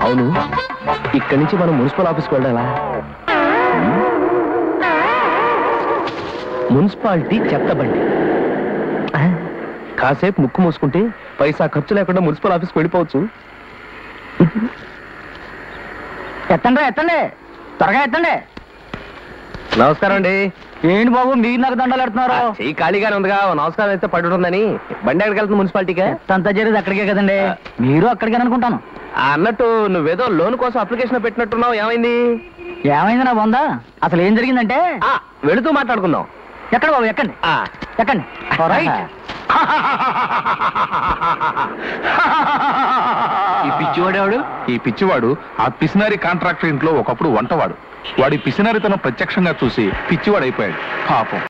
అవును ఇక్కడి నుంచి మనం మున్సిపల్ ఆఫీస్కి వెళ్ళాలా మున్సిపాలిటీ చెత్త బండి ఆ, కాసేపు ముక్కు మూసుకుంటే పైసా ఖర్చు లేకుండా మున్సిపల్ ఆఫీస్కి వెళ్ళిపోవచ్చు ఎత్తండి ఎత్తండి త్వరగా ఎత్తండి నమస్కారం అండి ఏంటి బాబు మీరు నాకు దండలు పెడుతున్నారు చెయ్యి ఖాళీగానే ఉందిగా ఓ నమస్కారం అయితే పడి ఉంటుందని బండి ఎక్కడికి వెళ్తుంది మున్సిపాలిటీకే అంతా జరిగేది అక్కడికే కదండి మీరు అక్కడికే అనుకుంటాను ఆ, అన్నట్టు నువ్వేదో లోన్ కోసం అప్లికేషన్ పెట్టినట్టున్నావు ఏమైంది ఏమైంది నా బొందా అసలు ఏం జరిగిందంటే ఆ, వెళుతూ మాట్లాడుకుందాం ఎక్కడ బాబు ఎక్కండి ఆ, ఎక్కండి రైట్ ఈ పిచ్చివాడేవాడు ఈ పిచ్చివాడు ఆ పిసినారి కాంట్రాక్టర్ ఇంట్లో ఒకప్పుడు వంటవాడు వాడి పిసినారితనం ప్రత్యక్షంగా చూసి పిచ్చివాడైపోయాడు పాపం